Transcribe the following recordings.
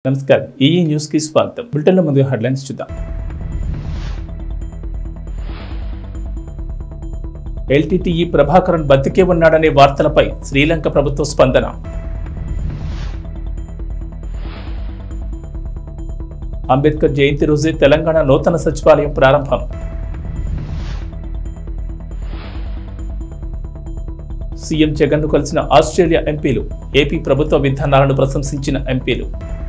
నమస్కారం ఈ న్యూస్ కి స్వాగతం బులెటిన్ల ముందు హెడ్లైన్స్ చూద్దాం ఎల్టీటీఈ ప్రభాకరన్ బతికే ఉన్నాడనే వార్తలపై శ్రీలంక ప్రభుత్వ స్పందన అంబేద్కర్ జయంతి రోజే తెలంగాణ నూతన సచివాలయం ప్రారంభం సీఎం జగన్ను కలిసిన ఆస్ట్రేలియా ఎంపీలు ఏపీ ప్రభుత్వ విధానాలను ప్రశంసించిన ఎంపీలు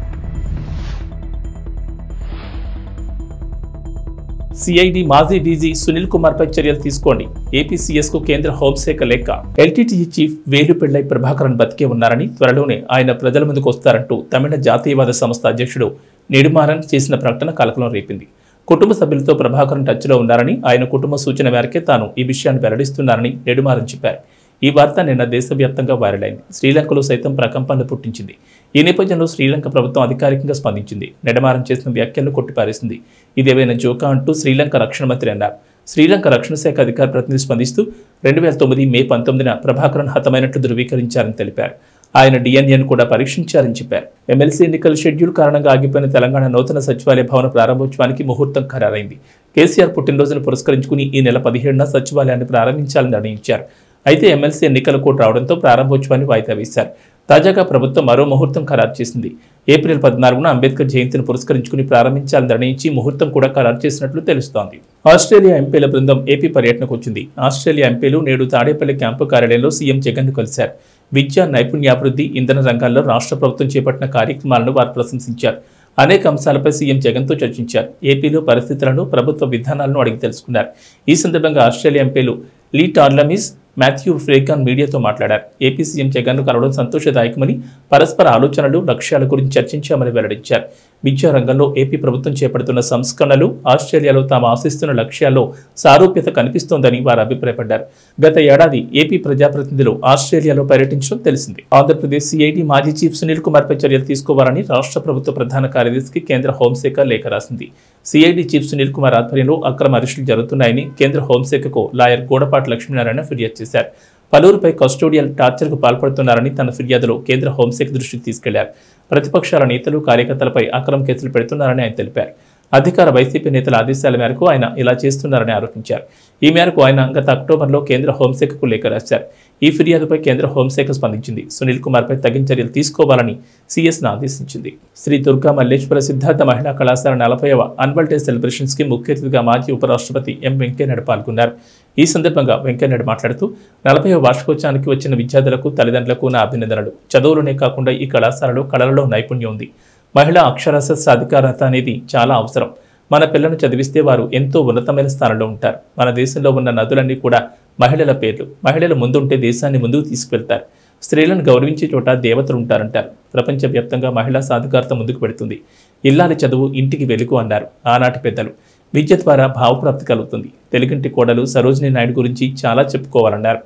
సిఐడి మాజీ డీజీ సునీల్ కుమార్ పై చర్యలు తీసుకోండి ఏపీసీఎస్ కు కేంద్ర హోంశాఖ లేఖ ఎల్టీటీఈ చీఫ్ వేలుపిళ్లై ప్రభాకరన్ బతికే ఉన్నారని త్వరలోనే ఆయన ప్రజల ముందుకు వస్తారంటూ తమిళ జాతీయవాద సంస్థ అధ్యక్షుడు నెడుమారన్ చేసిన ప్రకటన కలకలం రేపింది కుటుంబ సభ్యులతో ప్రభాకరన్ టచ్లో ఉన్నారని ఆయన కుటుంబ సూచన మేరకే తాను ఈ విషయాన్ని వెల్లడిస్తున్నారని నెడుమారన్ చెప్పారు ఈ వార్త నిన్న దేశవ్యాప్తంగా వైరల్ అయింది శ్రీలంకలో సైతం ప్రకంపనలు పుట్టించింది ఈ నేపథ్యంలో శ్రీలంక ప్రభుత్వం అధికారికంగా స్పందించింది నెడమారం చేసిన వ్యాఖ్యలను కొట్టిపారేసింది ఇదేవైనా జోకా అంటూ శ్రీలంక రక్షణ మంత్రి అన్నారు శ్రీలంక రక్షణ శాఖ అధికార ప్రతినిధి స్పందిస్తూ రెండు వేల తొమ్మిది మే పంతొమ్మిదిన ప్రభాకరన్ హతమైనట్లు ధృవీకరించారని తెలిపారు ఆయన డిఎన్ఏను కూడా పరీక్షించారని చెప్పారు ఎమ్మెల్సీ ఎన్నికల షెడ్యూల్ కారణంగా ఆగిపోయిన తెలంగాణ నూతన సచివాలయ భవన ప్రారంభోత్సవానికి ముహూర్తం ఖరారైంది కేసీఆర్ పుట్టినరోజును పురస్కరించుకుని ఈ నెల పదిహేడున సచివాలయాన్ని ప్రారంభించాలని నిర్ణయించారు అయితే ఎమ్మెల్సీ ఎన్నికల కోడ్ రావడంతో ప్రారంభోత్సవాన్ని వాయిదా వేశారు తాజాగా ప్రభుత్వం మరో ముహూర్తం ఖరారు చేసింది ఏప్రిల్ పద్నాలుగున అంబేద్కర్ జయంతిని పురస్కరించుకుని ప్రారంభించాలని నిర్ణయించి ముహూర్తం కూడా ఖరారు చేసినట్లు తెలుస్తోంది ఆస్ట్రేలియా ఎంపీల బృందం ఏపీ పర్యటనకు వచ్చింది ఆస్ట్రేలియా ఎంపీలు నేడు తాడేపల్లి క్యాంపు కార్యాలయంలో సీఎం జగన్ కలిశారు విద్య నైపుణ్యాభివృద్ధి ఇంధన రంగాల్లో రాష్ట్ర ప్రభుత్వం చేపట్టిన కార్యక్రమాలను వారు ప్రశంసించారు అనేక అంశాలపై సీఎం జగన్తో చర్చించారు ఏపీలో పరిస్థితులను ప్రభుత్వ విధానాలను అడిగి తెలుసుకున్నారు ఈ సందర్భంగా ఆస్ట్రేలియా ఎంపీలు లీ టార్లమిస్ మాథ్యూ ఫ్రేకాన్ మీడియాతో మాట్లాడారు ఏపీ సీఎం జగన్ను కలవడం సంతోషదాయకమని పరస్పర ఆలోచనలు లక్ష్యాల గురించి చర్చించామని వెల్లడించారు విద్యా రంగంలో ఏపీ ప్రభుత్వం చేపడుతున్న సంస్కరణలు ఆస్ట్రేలియాలో తాము ఆశిస్తున్న లక్ష్యాల్లో సారూప్యత కనిపిస్తోందని వారు అభిప్రాయపడ్డారు గత ఏడాది ఏపీ ప్రజాప్రతినిధులు ఆస్ట్రేలియాలో పర్యటించడం తెలిసింది ఆంధ్రప్రదేశ్ సిఐడి మాజీ చీఫ్ సునీల్ కుమార్ పై చర్యలు తీసుకోవాలని రాష్ట్ర ప్రభుత్వ ప్రధాన కార్యదర్శికి కేంద్ర హోంశాఖ లేఖ రాసింది సిఐడి చీఫ్ సునీల్ కుమార్ ఆధ్వర్యంలో అక్రమ అరెస్టులు జరుగుతున్నాయని కేంద్ర హోంశాఖకు లాయర్ గోడపాటి లక్ష్మీనారాయణ ఫిర్యాదు చేశారు పలువురుపై కస్టోడియల్ టార్చర్కు పాల్పడుతున్నారని తన ఫిర్యాదులో కేంద్ర హోంశాఖ దృష్టికి తీసుకెళ్లారు ప్రతిపక్షాల నేతలు కార్యకర్తలపై అక్రమ కేసులు పెడుతున్నారని ఆయన తెలిపారు అధికార వైసీపీ నేతల ఆదేశాల మేరకు ఆయన ఇలా చేస్తున్నారని ఆరోపించారు ఈ మేరకు ఆయన గత అక్టోబర్లో కేంద్ర హోంశాఖకు లేఖ రాశారు ఈ ఫిర్యాదుపై కేంద్ర హోంశాఖ స్పందించింది సునీల్ కుమార్పై తగిన చర్యలు తీసుకోవాలని సీఎస్ను ఆదేశించింది శ్రీ దుర్గా మల్లేశ్వర సిద్ధార్థ మహిళా కళాశాల నలభైవ అన్వల్ డే సెలబ్రేషన్స్ కి ముఖ్య అతిథిగా మాజీ ఉపరాష్ట్రపతి ఎం వెంకయ్యనాయుడు పాల్గొన్నారు ఈ సందర్భంగా వెంకయ్యనాయుడు మాట్లాడుతూ నలభైవ వార్షికోత్సవానికి వచ్చిన విద్యార్థులకు తల్లిదండ్రులకు నా అభినందనలు చదువులోనే కాకుండా ఈ కళాశాలలో కళలలో నైపుణ్యం ఉంది మహిళా అక్షరాస్యత సాధికారత అనేది చాలా అవసరం మన పిల్లలను చదివిస్తే వారు ఎంతో ఉన్నతమైన స్థానంలో ఉంటారు మన దేశంలో ఉన్న నదులన్నీ కూడా మహిళల పేర్లు మహిళలు ముందుంటే దేశాన్ని ముందుకు తీసుకువెళ్తారు స్త్రీలను గౌరవించే చోట దేవతలు ఉంటారంటారు ప్రపంచవ్యాప్తంగా మహిళా సాధికారత ముందుకు పెడుతుంది ఇల్లాలి చదువు ఇంటికి వెలుగు అన్నారు ఆనాటి పెద్దలు విద్య ద్వారా భావప్రాప్తి కలుగుతుంది తెలుగింటి కోడలు సరోజిని నాయుడు గురించి చాలా చెప్పుకోవాలన్నారు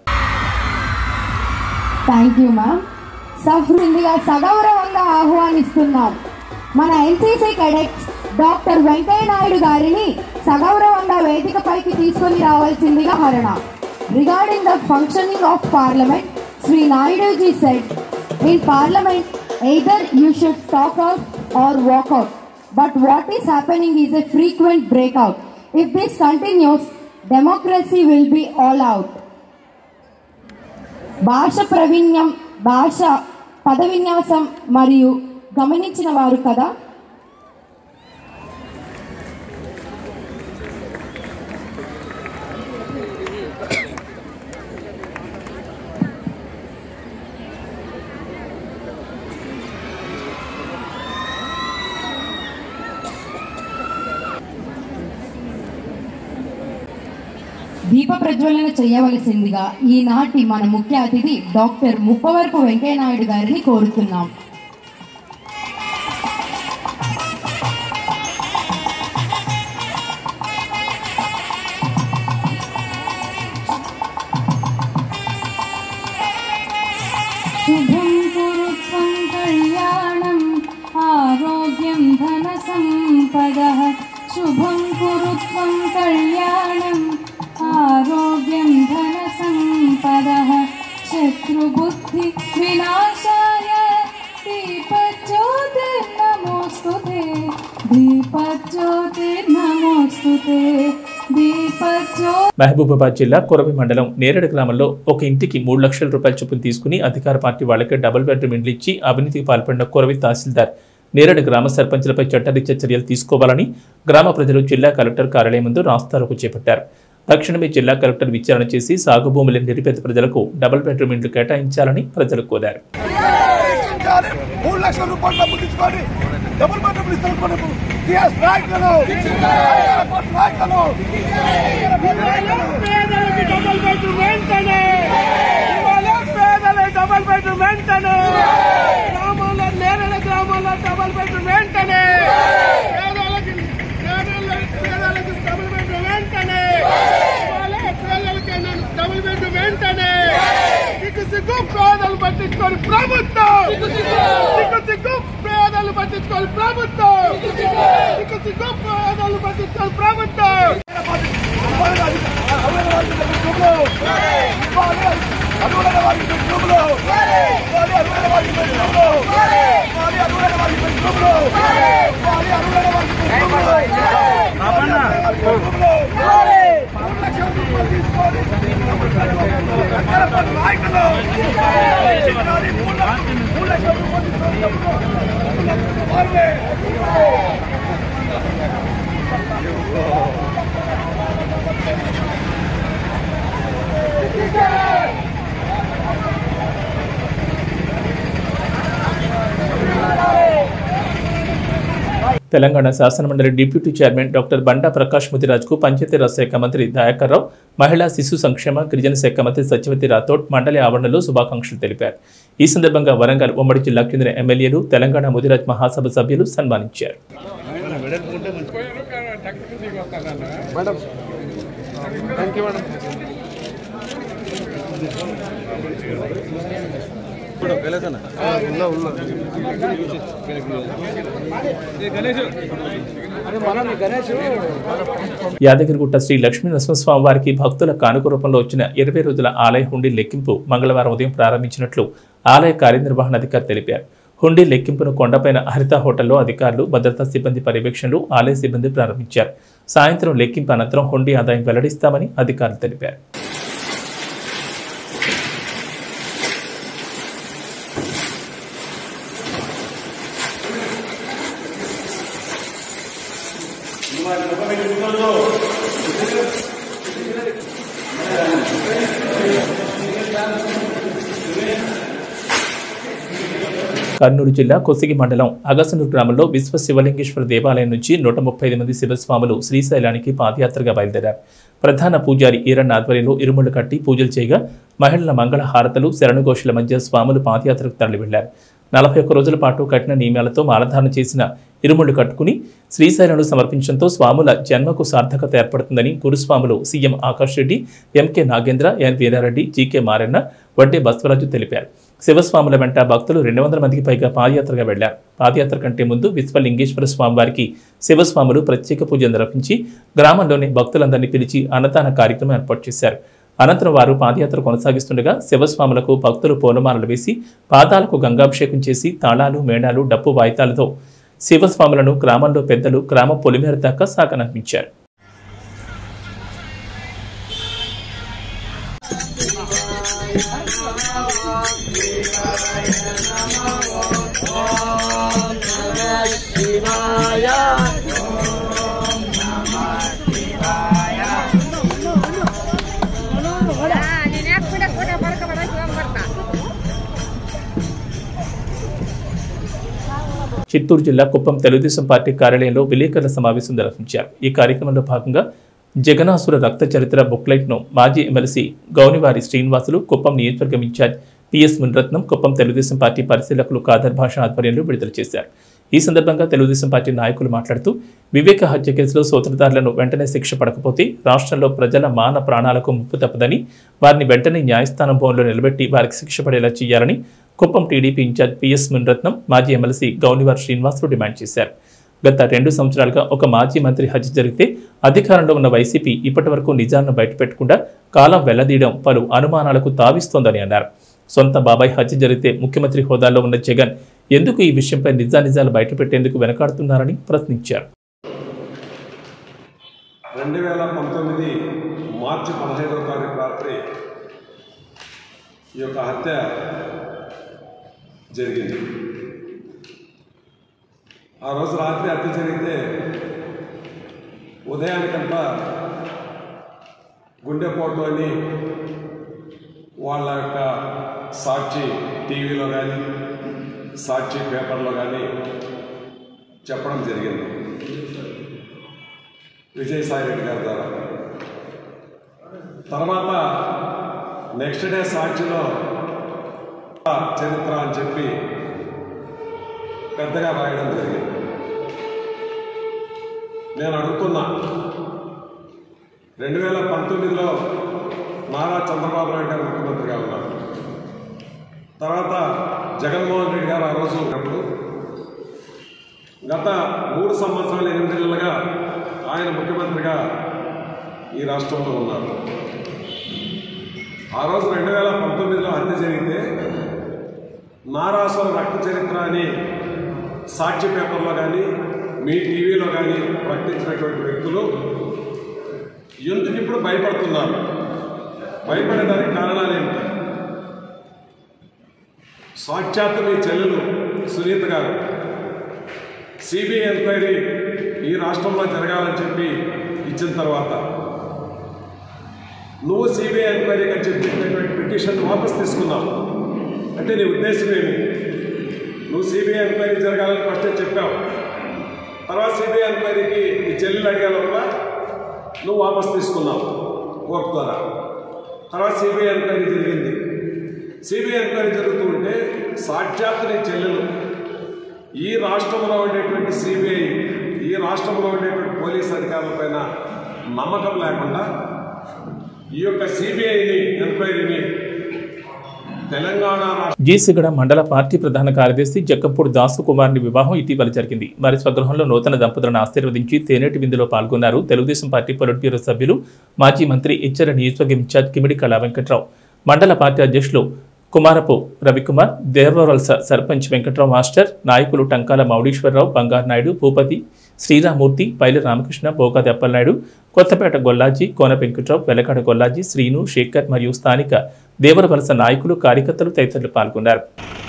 థ్యాంక్ యూ మ్యామ్ సహృందిగా సగౌరవంగా ఆహ్వానిస్తున్నాం మన NCC cadets doctor Venkaiah Naidu గారిని సగౌరవంగా వేదికపైకి తీసుకొని రావాల్సిందిగా హరణ regarding the functioning of parliament Shri Naidu ji sat in parliament either you should talk out or walk out but what is happening is a frequent breakout if this continues democracy will be all out భాష ప్రవీణ్యం భాష పద విన్యాసం మరియు గమనించిన వారు కదా దీప ప్రజ్వలన చేయవలసిందిగా ఈనాటి మన ముఖ్య అతిథి డాక్టర్ ముప్పవరపు వెంకయ్యనాయుడు గారిని కోరుతున్నాం శుభం కురు త్వం కళ్యాణం ఆరోగ్యం ధన సంపద శుభం కురు త్వం కళ్యాణం ఆరోగ్యం ధన సంపద శత్రుబుద్ధి వినాశాయ దీపజ్యోతిర్నమో దీపజ్యోతిర్నమోऽस्तु ते దీపజ్యో మహబూబాబాద్ జిల్లా కొరవి మండలం నేరేడు గ్రామంలో ఒక ఇంటికి మూడు లక్షల రూపాయల చొప్పున తీసుకుని అధికార పార్టీ వాళ్ళకి డబుల్ బెడ్రూమ్ ఇండ్లు ఇచ్చి అవినీతికి పాల్పడిన కొరవి తహసీల్దార్ నేరేడు గ్రామ సర్పంచులపై చట్టరీత్యా చర్యలు తీసుకోవాలని గ్రామ ప్రజలు జిల్లా కలెక్టర్ కార్యాలయం ముందు రాస్తారోకు చేపట్టారు తక్షణమే జిల్లా కలెక్టర్ విచారణ చేసి సాగు భూముల నిరుపేద ప్రజలకు డబుల్ బెడ్రూమ్ ఇండ్లు కేటాయించాలని ప్రజలు కోరారు ఇచ్చారు. మూడు లక్షల రూపాయలు డబ్బు తీసుకొని డబుల్ బెడ్రూమ్ ఇస్తాం మనకు టీఎస్ నాయకులను నాయకులను పేదలకి డబుల్ బెడ్రూమ్ వెంటనే ఇవాళ పేదలకి డబుల్ బెడ్రూమ్ వెంటనే గ్రామాల్లో నేరల గ్రామాల్లో డబుల్ బెడ్రూమ్ వెంటనే పేదలకి పేదలకి పేదలకి డబుల్ బెడ్రూమ్ వెంటనే ఇవాళ పేదలకి డబుల్ బెడ్రూమ్ వెంటనే సిగ్గు సిగ్గు పేదలు పట్టించుకొని ప్రభుత్వం సిగ్గు సిగ్గు పేదలు పట్టించుకొని ప్రభుత్వం సిగ్గు సిగ్గు పేదలు పట్టించుకొని ప్రభుత్వం తెలంగాణ శాసనమండలి deputy chairman doctor Banda Prakash ముదిరాజ్కు పంచాయతీరాజ్ శాఖ మంత్రి దయాకర్ రావు మహిళా శిశు సంక్షేమ గిరిజన శాఖ మంత్రి సత్యవతి రాథోడ్ మండలి ఆవరణలో శుభాకాంక్షలు తెలిపారు ఈ సందర్భంగా వరంగల్ ఉమ్మడి జిల్లాకు చెందిన ఎమ్మెల్యేలు తెలంగాణ ముదిరాజ్ మహాసభ సభ్యులు సన్మానించారు యాదగిరిగుట్ట శ్రీ లక్ష్మీ నరసింహస్వామి వారికి భక్తుల కానుక రూపంలో వచ్చిన ఇరవై రోజుల ఆలయ హుండీ లెక్కింపు మంగళవారం ఉదయం ప్రారంభించినట్లు ఆలయ కార్యనిర్వహణాధికారి తెలిపారు హుండీ లెక్కింపును కొండపైన హరిత హోటల్లో అధికారులు భద్రతా సిబ్బంది పర్యవేక్షణలు ఆలయ సిబ్బంది ప్రారంభించారు సాయంత్రం లెక్కింపు అనంతరం హుండీ ఆదాయం వెల్లడిస్తామని అధికారులు తెలిపారు కర్నూలు జిల్లా కొసిగి మండలం అగసనూరు గ్రామంలో విశ్వ శివలింగేశ్వర దేవాలయం నుంచి నూట ముప్పై ఐదు మంది శివస్వాములు శ్రీశైలానికి పాదయాత్రగా బయలుదేరారు ప్రధాన పూజారి ఈరన్న ఆధ్వర్యంలో ఇరుములు కట్టి పూజలు చేయగా మహిళల మంగళ హారతలు శరణుఘోషుల మధ్య స్వాములు పాదయాత్రకు తరలి వెళ్లారు నలభై ఒక్క రోజుల పాటు కఠిన నియమాలతో మాలధారణ చేసిన ఇరుముళ్ళు కట్టుకుని శ్రీశైలంలో సమర్పించడంతో స్వాముల జన్మకు సార్థకత ఏర్పడుతుందని గురుస్వాములు CM Akash Reddy MK Nagendra N Veera Reddy GK Maranna Vadde Basavaraju తెలిపారు శివస్వాముల వెంట భక్తులు రెండు వందల మందికి పైగా పాదయాత్రగా వెళ్లారు పాదయాత్ర కంటే ముందు విశ్వలింగేశ్వర స్వామి వారికి శివస్వాములు ప్రత్యేక పూజలు నిర్వహించి గ్రామంలోని భక్తులందరినీ పిలిచి అన్నదాన కార్యక్రమం ఏర్పాటు చేశారు అనంతరం వారు పాదయాత్ర కొనసాగిస్తుండగా శివస్వాములకు భక్తులు పూలమాలలు వేసి పాదాలకు గంగాభిషేకం చేసి తాళాలు మేళాలు డప్పు వాయితాలతో శివస్వాములను గ్రామంలో పెద్దలు గ్రామ పొలిమేర దాకా సాగనంపించారు నేను ఎక్కడ కూడా పడకబడ పడతా చిత్తూరు జిల్లా కుప్పం తెలుగుదేశం పార్టీ కార్యాలయంలో విలేకరుల సమావేశం నిర్వహించారు ఈ కార్యక్రమంలో భాగంగా జగనాసుర రక్త చరిత్ర బుక్లెట్ను మాజీ ఎమ్మెల్సీ గౌనివారి శ్రీనివాసులు కుప్పం నియోజకవర్గం incharge PS Muniratnam Kuppam Telugu Desam party పరిశీలకులు కాదర్ భాష ఆధ్వర్యంలో విడుదల చేశారు ఈ సందర్భంగా తెలుగుదేశం పార్టీ నాయకులు మాట్లాడుతూ వివేక హత్య కేసులో సూత్రధారులను వెంటనే శిక్ష పడకపోతే రాష్ట్రంలో ప్రజల మాన ప్రాణాలకు ముప్పు తప్పదని వారిని వెంటనే న్యాయస్థానం భవన్లో నిలబెట్టి వారికి శిక్ష పడేలా చేయాలని Kuppam TDP incharge PS Muniratnam మాజీ ఎమ్మెల్సీ గౌనివార్ శ్రీనివాసులు డిమాండ్ చేశారు గత రెండు సంవత్సరాలుగా ఒక మాజీ మంత్రి హత్య జరిగితే అధికారంలో ఉన్న వైసీపీ ఇప్పటి వరకు నిజాలను బయటపెట్టకుండా కాలం వెల్లదీయడం పలు అనుమానాలకు తావిస్తోందని అన్నారు సొంత బాబాయ్ హత్య జరిగితే ముఖ్యమంత్రి హోదాలో ఉన్న జగన్ ఎందుకు ఈ విషయంపై నిజానిజాలు బయటపెట్టేందుకు వెనకాడుతున్నారని ప్రశ్నించారు రెండు వేల పంతొమ్మిది మార్చి పదహైదవ తారీఖు రాత్రి ఈ యొక్క హత్య జరిగింది ఆ రోజు రాత్రి హత్య జరిగితే ఉదయానికంతా గుండెపోటు అని వాళ్ళ యొక్క సాక్షి టీవీలో కానీ సాక్షి పేపర్లో కానీ చెప్పడం జరిగింది విజయసాయి రెడ్డి గారి ద్వారా తర్వాత నెక్స్ట్ డే సాక్షిలో చరిత్ర అని చెప్పి పెద్దగా రాయడం జరిగింది నేను అడుగుతున్నా రెండు వేల పంతొమ్మిదిలో నారా చంద్రబాబు నాయుడు గారు ముఖ్యమంత్రిగా ఉన్నారు తర్వాత జగన్మోహన్ రెడ్డి గారు ఆ రోజు ఉన్నప్పుడు గత మూడు సంవత్సరాలు ఎనిమిది నెలలుగా ఆయన ముఖ్యమంత్రిగా ఈ రాష్ట్రంలో ఉన్నారు ఆ రోజు రెండు వేల పంతొమ్మిదిలో హత్య జరిగితే నారాసుర రక్త చరిత్ర అని సాక్షి పేపర్లో కానీ మీ టీవీలో కానీ ప్రకటించినటువంటి వ్యక్తులు ఎందుకు ఇప్పుడు భయపడుతున్నారు భయపడడానికి కారణాలు ఏమిటి సాక్షాత్ మీ చెల్లెలు సునీత గారు సిబిఐ ఎంక్వైరీ ఈ రాష్ట్రంలో జరగాలని చెప్పి ఇచ్చిన తర్వాత నువ్వు సిబిఐ ఎంక్వైరీకి అని చెప్పి ఇచ్చినటువంటి పిటిషన్ వాపస్ తీసుకున్నావు అంటే నీ ఉద్దేశం ఏమి నువ్వు సిబిఐ ఎంక్వైరీ జరగాలని ఫస్టే చెప్పావు తర్వాత సిబిఐ ఎంక్వైరీకి నీ చెల్లెలు అడిగే లోపల నువ్వు వాపస్ తీసుకున్నావు కోర్టు ద్వారా తర్వాత సిబిఐ ఎంక్వైరీ జరిగింది సిబిఐ ఎంక్వైరీ జరుగుతూ ఉంటే సాక్షాత్ నీ చెల్లెలు ఈ రాష్ట్రంలో ఉండేటువంటి సిబిఐ ఈ రాష్ట్రంలో ఉండేటువంటి పోలీస్ అధికారులపైన నమ్మకం లేకుండా ఈ యొక్క సిబిఐని ఎంక్వైరీని తెలంగాణ రాష్ట్ర జీసిగడ మండల పార్టీ ప్రధాన కార్యదర్శి జక్కంపూడి దాసు కుమార్ని వివాహం ఇటీవల జరిగింది వారి స్వగృహంలో నూతన దంపతులను ఆశీర్వదించి తేనేటి విందులో పాల్గొన్నారు తెలుగుదేశం పార్టీ పొలిట్ బ్యూరో సభ్యులు మాజీ మంత్రి ఇచ్చర నియోజకవర్గ ఇన్ఛార్జ్ కిమిడి కళా వెంకట్రావు మండల పార్టీ అధ్యక్షులు కుమారపు రవికుమార్ దేవరవలస సర్పంచ్ వెంకట్రావు మాస్టర్ నాయకులు టంకాల మౌడీశ్వరరావు బంగారు నాయుడు భూపతి శ్రీరామూర్తి పైల రామకృష్ణ బోకాది అప్పలనాయుడు కొత్తపేట గొల్లాజీ కోన వెంకట్రావు వెలకాడ గొల్లాజీ శ్రీను శేఖర్ మరియు స్థానిక దేవరవలస నాయకులు కార్యకర్తలు తదితరులు పాల్గొన్నారు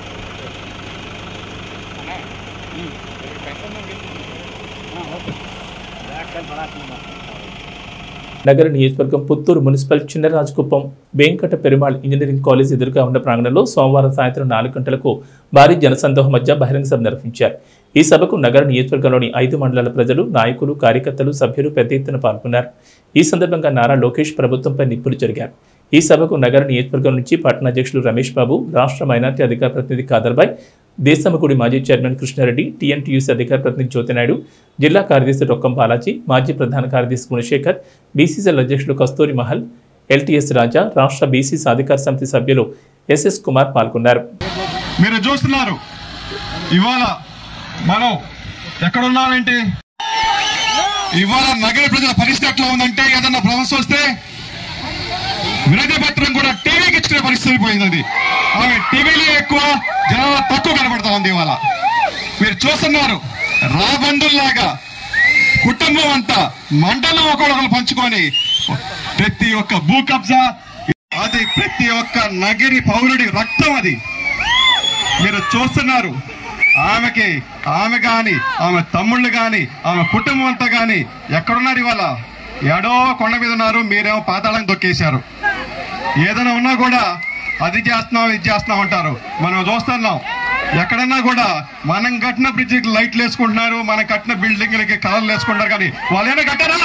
నగర నియోజకవర్గం Puttur municipal Chinnarajakuppam Venkata Perumal engineering college ఎదురుగా ఉన్న ప్రాంగణంలో సోమవారం సాయంత్రం నాలుగు గంటలకు భారీ జనసందోహం మధ్య బహిరంగ సభ నిర్వహించారు ఈ సభకు నగర నియోజకవర్గంలోని ఐదు మండలాల ప్రజలు నాయకులు కార్యకర్తలు సభ్యులు పెద్ద ఎత్తున పాల్గొన్నారు ఈ సందర్భంగా నారా లోకేష్ ప్రభుత్వంపై నిప్పులు జరిగారు ఈ సభకు నగర నియోజకవర్గం నుంచి పట్టణ అధ్యక్షులు రమేష్ బాబు రాష్ట్ర మైనార్టీ అధికార ప్రతినిధి కాదర్బాయ్ దేశమగుడి మాజీ చైర్మన్ కృష్ణారెడ్డి టీఎన్టీయూసీ అధికార ప్రతినిధి జ్యోతినాయుడు జిల్లా కార్యదర్శి రొక్కం బాలాజీ మాజీ ప్రధాన కార్యదర్శి గుణశేఖర్ బీసీసీఎల్ అధ్యక్షులు కస్తూరి మహల్ ఎల్టీఎస్ రాజా రాష్ట్ర బీసీ సాధికార సమితి సభ్యులు ఎస్ఎస్ కుమార్ పాల్గొన్నారు మీరు చూస్తున్నారు ఇవాళ మనం ఎక్కడున్నామేంటి ఇవాళ నగర ప్రజల పరిస్థితి ఎట్లా ఉందంటే ఏదన్నా సమస్య వస్తే వినతి పత్రం కూడా టీవీకి ఇచ్చిన పరిస్థితి అయిపోయింది అది ఆమె టీవీలో ఎక్కువ జనాల తక్కువ కనబడతా ఉంది ఇవాళ మీరు చూస్తున్నారు రాబందుల్లాగా కుటుంబం అంతా మంటలు ఒకరొకరు పంచుకొని ప్రతి ఒక్క భూ కబ్జా అది ప్రతి ఒక్క నగరి పౌరుడి రక్తం అది మీరు చూస్తున్నారు ఆమెకి ఆమె గాని ఆమె తమ్ముళ్ళు గాని ఆమె కుటుంబం అంతా గాని ఎక్కడున్నారు ఇవాళ ఎడో కొండ మీద ఉన్నారు మీరేమో పాతాళం తొక్కేశారు ఏదైనా ఉన్నా కూడా అది చేస్తున్నాం ఇది చేస్తున్నాం అంటారు మనం చూస్తున్నాం ఎక్కడన్నా కూడా మనం కట్టిన బ్రిడ్జికి లైట్లు వేసుకుంటున్నారు మనం కట్టిన బిల్డింగ్లకి కలర్లు వేసుకుంటారు కానీ వాళ్ళు ఏమైనా కట్టారా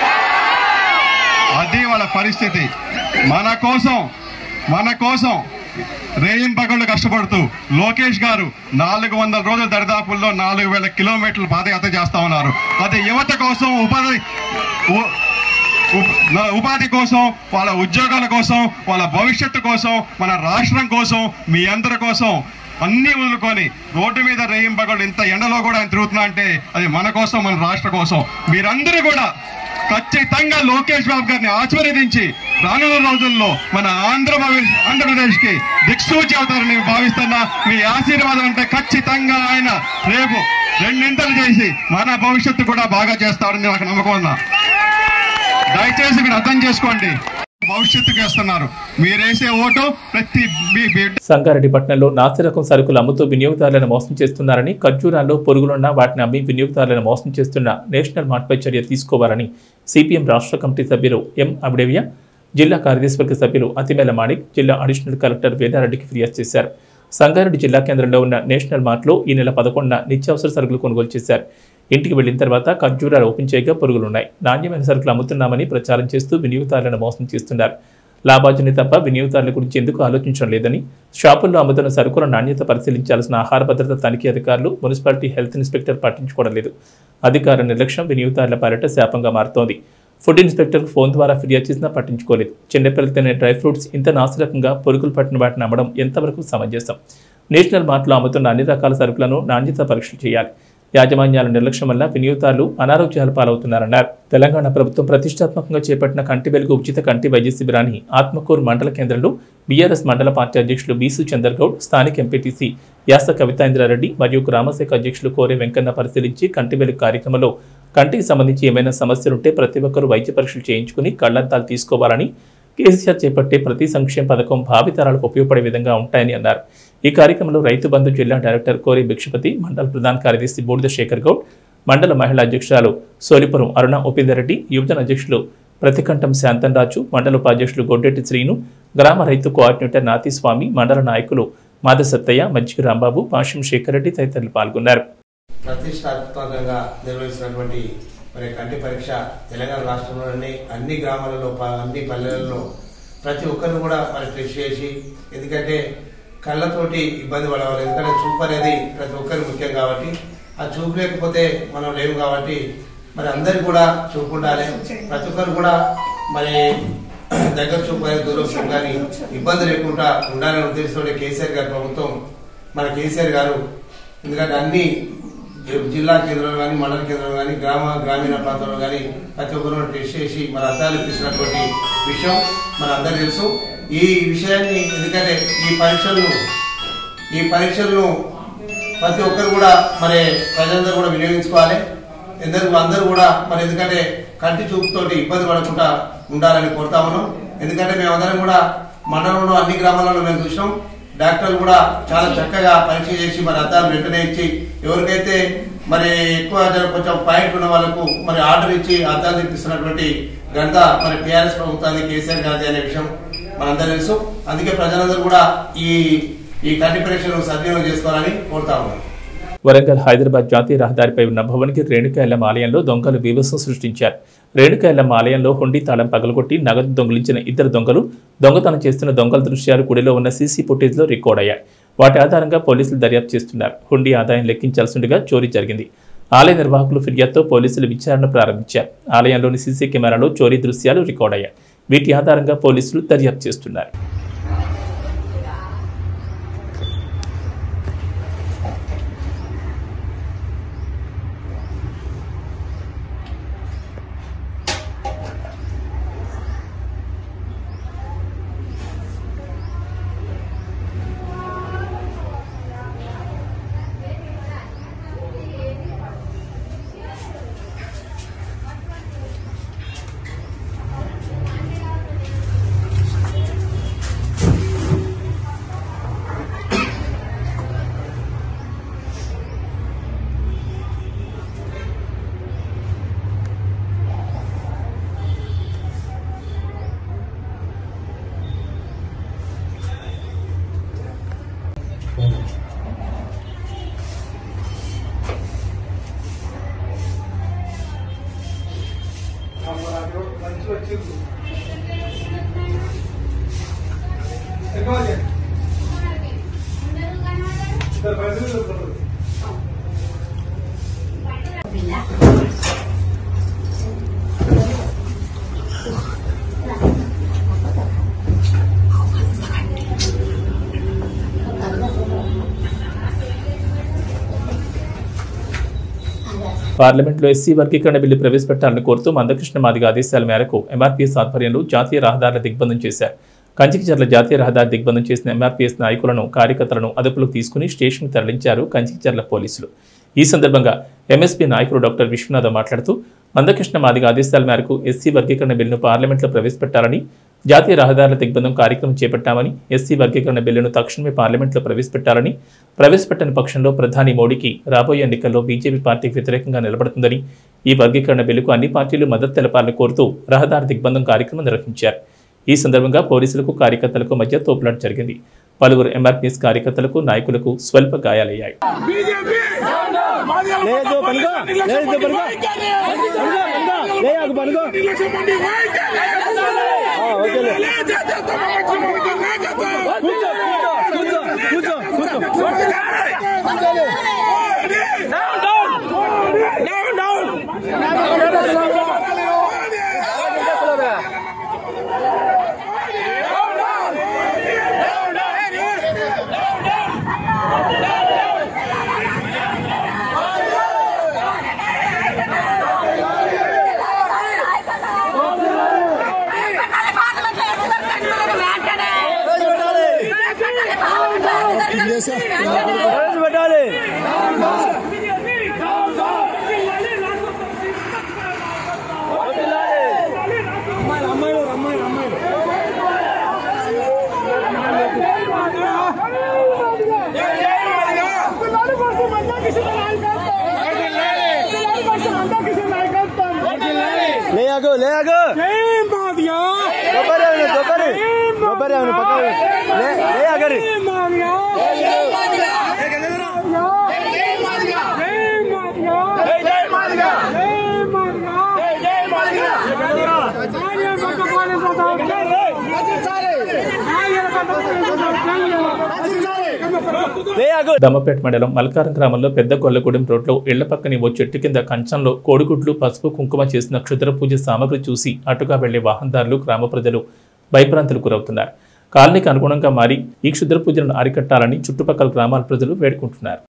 అది వాళ్ళ పరిస్థితి మన కోసం మన కోసం రేయింపగళ్ళు కష్టపడుతూ లోకేష్ గారు నాలుగు వందల రోజుల దరిదాపుల్లో నాలుగు వేల కిలోమీటర్లు పాదయాత్ర చేస్తా ఉన్నారు అది యువత కోసం ఉపాధి ఉ- ఉ- నా- ఉపాధి కోసం వాళ్ళ ఉద్యోగాల కోసం వాళ్ళ భవిష్యత్తు కోసం మన రాష్ట్రం కోసం మీ అందరి కోసం అన్ని వదులుకొని రోడ్డు మీద రేయింపగళ్ళు ఇంత ఎండలో కూడా ఆయన తిరుగుతున్నా అంటే అది మన కోసం మన రాష్ట్ర కోసం మీరందరూ కూడా ఖచ్చితంగా లోకేష్ బాబు గారిని ఆశీర్వదించి రానున్న రోజుల్లో మన ఆంధ్రప్రదేశ్ ఆంధ్రప్రదేశ్ కి దిక్సూచి అవుతారని భావిస్తున్నా మీ ఆశీర్వాదం అంటే ఖచ్చితంగా ఆయన రేపు రెండింతలు చేసి మన భవిష్యత్తు కూడా బాగా చేస్తారని నాకు నమ్మకం ఉన్నా దయచేసి ఇక్కడ అర్థం చేసుకోండి భవిష్యత్తుకి వేస్తున్నారు మీరేసే ఓటు ప్రతి మీ- మీ సంగారెడ్డి పట్టణంలో నాసి రకం సరుకులు అమ్ముతూ వినియోగదారులను మోసం చేస్తున్నారని ఖర్జూరాల్లో పొరుగులున్న వాటిని అమ్మి వినియోగదారులను మోసం చేస్తున్న నేషనల్ మార్ట్పై చర్య తీసుకోవాలని సిపిఎం రాష్ట్ర కమిటీ సభ్యులు ఎం అబిడేవియా జిల్లా కార్యదర్శివర్గ సభ్యులు అతిమేల మాణిక్ జిల్లా అడిషనల్ కలెక్టర్ వేదారెడ్డికి ఫిర్యాదు చేశారు సంగారెడ్డి జిల్లా కేంద్రంలో ఉన్న నేషనల్ మార్ట్లో ఈ నెల పదకొండున నిత్యావసర సరుకులు కొనుగోలు చేశారు ఇంటికి వెళ్లిన తర్వాత ఖర్జూరాలు ఓపెన్ చేయగా పురుగులున్నాయి నాణ్యమైన సరుకులు అమ్ముతున్నామని ప్రచారం చేస్తూ వినియోగదారులను మోసం చేస్తున్నారు లాభార్జనే తప్ప వినియోగదారుల గురించి ఎందుకు ఆలోచించడం లేదని షాపుల్లో అమ్ముతున్న సరుకుల నాణ్యత పరిశీలించాల్సిన ఆహార భద్రత తనిఖీ అధికారులు మున్సిపాలిటీ హెల్త్ ఇన్స్పెక్టర్ పట్టించుకోవడం లేదు అధికారుల నిర్లక్ష్యం వినియోగదారుల పాలిట శాపంగా మారుతోంది ఫుడ్ ఇన్స్పెక్టర్ ఫోన్ ద్వారా ఫిర్యాదు చేసినా పట్టించుకోలేదు చిన్నపిల్లలు తినే డ్రై ఫ్రూట్స్ ఇంత నాసిరకంగా పొరుగులు పట్టిన వాటిని అమ్మడం ఎంతవరకు సమంజసం నేషనల్ మార్ట్లో అమ్ముతున్న అన్ని రకాల సరుకులను నాణ్యత పరీక్షలు చేయాలి యాజమాన్యాల నిర్లక్ష్యం వల్ల వినియోగదారులు అనారోగ్యాల పాలవుతున్నారన్నారు తెలంగాణ ప్రభుత్వం ప్రతిష్టాత్మకంగా చేపట్టిన కంటి వెలుగు ఉచిత కంటి వైద్య శిబిరాన్ని ఆత్మకూరు మండల కేంద్రంలో బీఆర్ఎస్ మండల పార్టీ అధ్యక్షులు బీసు చంద్రగౌడ్ స్థానిక ఎంపీటీసీ యాస కవితాంద్రారెడ్డి మరియు గ్రామశాఖ అధ్యక్షులు కోరే వెంకన్న పరిశీలించి కంటి వెలుగు కార్యక్రమంలో కంటికి సంబంధించి ఏమైనా సమస్యలుంటే ప్రతి ఒక్కరూ వైద్య పరీక్షలు చేయించుకుని కళ్లద్దాలు తీసుకోవాలని కేసీఆర్ చేపట్టే ప్రతి సంక్షేమ పథకం భావితరాలకు ఉపయోగపడే విధంగా ఉంటాయని అన్నారు ఈ కార్యక్రమంలో రైతు బంధు జిల్లా డైరెక్టర్ కోరి భిక్షపతి మండల ప్రధాన కార్యదర్శి బూడిద శేఖర్ గౌడ్ మండల మహిళా అధ్యక్షురాలు సోలిపురం అరుణ ఉపేందర్ రెడ్డి యువజన అధ్యక్షులు ప్రతికంఠం శాంతన్ రాజు మండల ఉపాధ్యక్షులు గొడ్డెట్టి శ్రీను గ్రామ రైతు కోఆర్డినేటర్ నాతిస్వామి మండల నాయకులు మాద సత్తయ్య మజ్జిగ రాంబాబు పాషం శేఖర్ రెడ్డి తదితరులు పాల్గొన్నారు ప్రతిష్టాత్మకంగా నిర్వహిస్తున్నటువంటి మరి కంటి పరీక్ష తెలంగాణ రాష్ట్రంలోని అన్ని గ్రామాలలో ప- అన్ని పల్లెలలో ప్రతి ఒక్కరిని కూడా మరి టెస్ట్ చేసి ఎందుకంటే కళ్ళతోటి ఇబ్బంది పడవాలి ఎందుకంటే చూపు అనేది ప్రతి ఒక్కరికి ముఖ్యం కాబట్టి ఆ చూపు లేకపోతే మనం లేవు కాబట్టి మరి అందరికి కూడా చూపు ఉండాలి ప్రతి ఒక్కరు కూడా మరి దగ్గర చూపు కానీ దూరం చూపు కానీ ఇబ్బంది లేకుండా ఉండాలనే ఉద్దేశంతో కేసీఆర్ గారి ప్రభుత్వం మన కేసీఆర్ గారు ఎందుకంటే అన్ని జిల్లా కేంద్రాలు కానీ మండల కేంద్రాలు కానీ గ్రామ గ్రామీణ ప్రాంతాల్లో కానీ ప్రతి ఒక్కరు టెస్ట్ చేసి మన అర్థాలు ఇప్పిస్తున్నటువంటి విషయం మన అందరికీ తెలుసు ఈ విషయాన్ని ఎందుకంటే ఈ పరీక్షలను ఈ పరీక్షలను ప్రతి ఒక్కరు కూడా మరి ప్రజలందరూ కూడా వినియోగించుకోవాలి ఎందరు అందరూ కూడా మరి ఎందుకంటే కంటి చూపుతోటి ఇబ్బంది పడకుండా ఉండాలని కోరుతా ఉన్నాం ఎందుకంటే మేమందరం కూడా మండలంలో అన్ని గ్రామాలలో మేము చూసినాం డాక్టర్లు కూడా చాలా చక్కగా పరీక్ష చేసి మరి అద్దాలు వెంటనే ఇచ్చి ఎవరికైతే మరి ఎక్కువ జర- కొంచెం పాయింట్ ఉన్న వాళ్ళకు మరి ఆర్డర్ ఇచ్చి అద్దాలు తెప్పిస్తున్నటువంటి ఘనత మరి టీఆర్ఎస్ ప్రభుత్వానికి కేసీఆర్ గారిది అనే విషయం మనందరూ తెలుసు అందుకే ప్రజలందరూ కూడా ఈ ఈ కంటి పరీక్షను సద్వినియోగం చేసుకోవాలని కోరుతా ఉన్నాం వరంగల్ హైదరాబాద్ జాతీయ రహదారిపై ఉన్న భువనగిరి రేణుకాయలమ్మ ఆలయంలో దొంగలు బీభత్సం సృష్టించారు రేణుకాయలమ్మ ఆలయంలో హుండీ తాళం పగలగొట్టి నగదు దొంగిలించిన ఇద్దరు దొంగలు దొంగతనం చేస్తున్న దొంగల దృశ్యాలు గుడిలో ఉన్న సీసీ ఫుటేజ్లో రికార్డ్ అయ్యాయి వాటి ఆధారంగా పోలీసులు దర్యాప్తు చేస్తున్నారు హుండీ ఆదాయం లెక్కించాల్సిందిగా చోరీ జరిగింది ఆలయ నిర్వాహకులు ఫిర్యాదుతో పోలీసులు విచారణ ప్రారంభించారు ఆలయంలోని సీసీ కెమెరాలో చోరీ దృశ్యాలు రికార్డ్ అయ్యాయి వీటి ఆధారంగా పోలీసులు దర్యాప్తు చేస్తున్నారు పార్లమెంట్లో ఎస్సీ వర్గీకరణ బిల్లు ప్రవేశపెట్టాలని కోరుతూ మందకృష్ణ మాదిగ ఆదేశాల మేరకు ఎంఆర్పీఎస్ ఆధ్వర్యంలో జాతీయ రహదారుల దిగ్బంధం చేశారు కంచికిచర్ల జాతీయ రహదారి దిగ్బంధం చేసిన ఎంఆర్పీఎస్ నాయకులను కార్యకర్తలను అదుపులోకి తీసుకుని స్టేషన్కు తరలించారు కంచికిచర్ల పోలీసులు ఈ సందర్భంగా ఎంఎస్పీ నాయకుడు డాక్టర్ విశ్వనాథ మాట్లాడుతూ మందకృష్ణ మాదిగ ఆదేశాల మేరకు ఎస్సీ వర్గీకరణ బిల్లును పార్లమెంట్లో ప్రవేశపెట్టాలని జాతీయ రహదారుల దిగ్బంధం కార్యక్రమం చేపట్టామని ఎస్సీ వర్గీకరణ బిల్లును తక్షణమే పార్లమెంట్లో ప్రవేశపెట్టాలని ప్రవేశపెట్టని పక్షంలో ప్రధాని మోడీకి రాబోయే ఎన్నికల్లో బీజేపీ పార్టీకి వ్యతిరేకంగా నిలబడుతుందని ఈ వర్గీకరణ బిల్లుకు అన్ని పార్టీలు మద్దతు తెలపాలని కోరుతూ రహదారి దిగ్బంధం కార్యక్రమం నిర్వహించారు ఈ సందర్భంగా పోలీసులకు కార్యకర్తలకు మధ్య తోపులాట జరిగింది పలువురు ఎంఆర్పీఎస్ కార్యకర్తలకు నాయకులకు స్వల్ప గాయాలయ్యాయి ले आगो ले आगो दोपहर आने दोपहर दोपहर आने पक्का ले ले आगे रे ले आगो దమ్మపేట మండలం మల్కారం గ్రామంలో పెద్ద కొల్లగూడెం రోడ్లో ఇళ్ల పక్కని ఓ చెట్టు కింద కంచంలో కోడిగుడ్లు పసుపు కుంకుమ చేసిన క్షుద్ర పూజ సామగ్రి చూసి అటుగా వెళ్లే వాహనదారులు గ్రామ ప్రజలు భయభ్రాంతులు గురవుతున్నారు కాలనీకి అనుగుణంగా మారి ఈ క్షుద్ర పూజలను అరికట్టాలని చుట్టుపక్కల గ్రామాల ప్రజలు వేడుకుంటున్నారు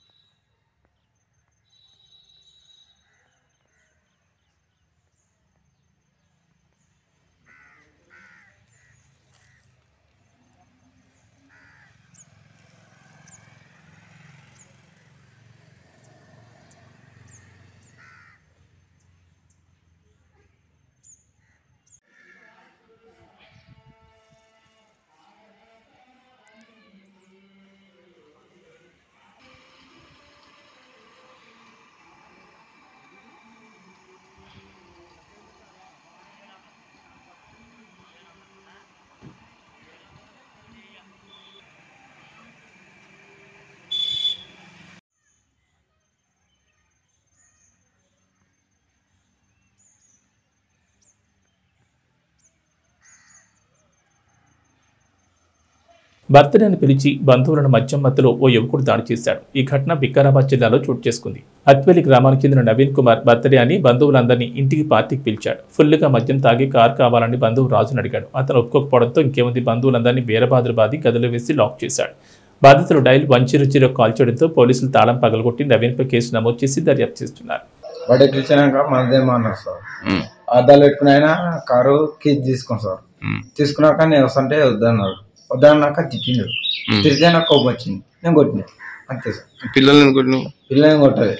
బర్త్డే అని పిలిచి బంధువులను మద్యం మత్తులో ఓ యువకుడు దాడి చేశాడు ఈ ఘటన వికారాబాద్ జిల్లాలో చోటు చేసుకుంది అత్వేలి గ్రామానికి చెందిన నవీన్ కుమార్ బర్త్డే అని బంధువులందరినీ ఇంటికి పార్టీకి పిలిచాడు ఫుల్గా మద్యం తాగి కారు కావాలని బంధువు రాజును అడిగాడు అతను ఒప్పుకోకపోవడంతో ఇంకేముంది బంధువులందరినీ వీరబాదులు బాది గదిలో వేసి లాక్ చేశాడు బాధితులు dial one zero zero call చేయడంతో పోలీసులు తాళం పగలగొట్టి నవీన్పై కేసు నమోదు చేసి దర్యాప్తు చేస్తున్నారు బయటకు ఇచ్చినాక మనదేమో అన్నారు సార్ అద్దాలు పెట్టుకుని ఆయన కారు కీ తీసుకుని సార్ తీసుకున్నాక నేను వస్తుంటే వద్దన్నాడు వద్దన్నాక తిట్టిండు తిరిగితే నాకు కోపం వచ్చింది నేను కొట్టిన అంతే సార్ పిల్లల్ని కొట్టినావు పిల్లని కొట్టదు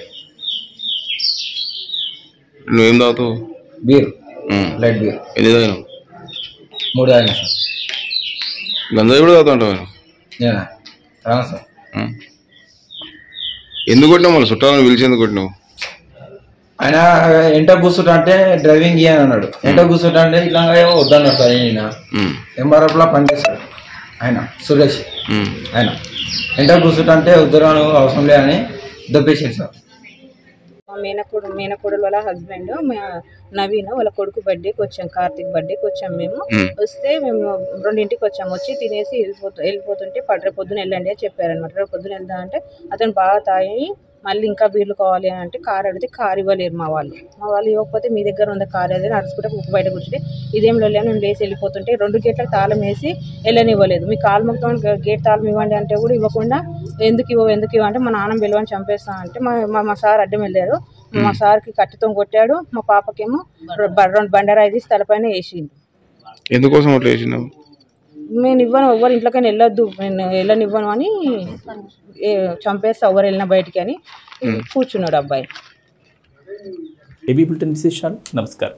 నువ్వేం తాగుతావు బీర్ లైట్ బీర్ ఎన్ని తాగినావు మూడు ఆయన సార్ గంజాయి కూడా తాగుతుంటావు నువ్వు? నేనా తాను సార్ ఆ. ఎందుకు కొట్టినావు మళ్ళీ చుట్టాలను పిలిచి ఎందుకు కొట్టినావు ఆయన ఎంట కూర్చుంటా అంటే డ్రైవింగ్ ఇయ్యని అన్నాడు ఎంట కూర్చుంటా అంటే ఇట్లా వద్దన్నాడు సార్ ఈయన ఉమ్, ఎంఆర్ఎఫ్లో పనిచేస్తాడు ఆయన సురేష్ ఉమ్. ఆయన ఎంట కూర్చుంటా అంటే వద్దురాను అవసరం లేదని దొబ్బేసింది సార్ మా మేనకోడు మేనకోడలు వాళ్ళ హస్బెండ్ నవీన్ వాళ్ళ కొడుకు బర్త్డేకి వచ్చాం కార్తీక్ బర్త్డేకి వచ్చాం మేము మ్మ్. వస్తే మేము రెండింటికి వచ్చాం వచ్చి తినేసి వెళ్ళిపోతు వెళ్ళిపోతుంటే పడ్ర పొద్దున వెళ్ళండి అని చెప్పారనమాట రేపు పొద్దున వెళ్దాం అంటే అతను బాగా తాగి మళ్ళీ ఇంకా బీర్లు కావాలి అని అంటే కార్ అడిగితే కార్ ఇవ్వలేరు మా వాళ్ళు మా వాళ్ళు ఇవ్వకపోతే మీ దగ్గర ఉంది కార్ అదే నడుచుకుంటే కుక్క బయట కూర్చుంటే ఇదేం లేదు మేము లేచి వెళ్ళిపోతుంటే రెండు గేట్లకు తాళం వేసి వెళ్ళనివ్వలేదు మీ కాలు మొత్తం గేట్ తాళం ఇవ్వండి అంటే కూడా ఇవ్వకుండా ఎందుకు ఇవ్వవు ఎందుకు ఇవ్వ అంటే మా నాన్న పిలవని చంపేస్తా అంటే మా మా- మా సార్ అడ్డం వెళ్ళారు మా సార్కి కత్తితో కొట్టాడు మా పాపకేమో బ- రెండు బండరాయి తీసి తలపైన వేసిండు ఎందుకోసం అట్లా చేసినావు నేను ఇవ్వను ఎవరు ఇంట్లోకైనా వెళ్ళొద్దు నేను వెళ్ళనివ్వను అని ఏ, చంపేస్తా ఎవరు వెళ్ళినా బయటికి అని కూర్చున్నాడు అబ్బాయి ఏబీ బులెటిన్ విశేషాలు నమస్కారం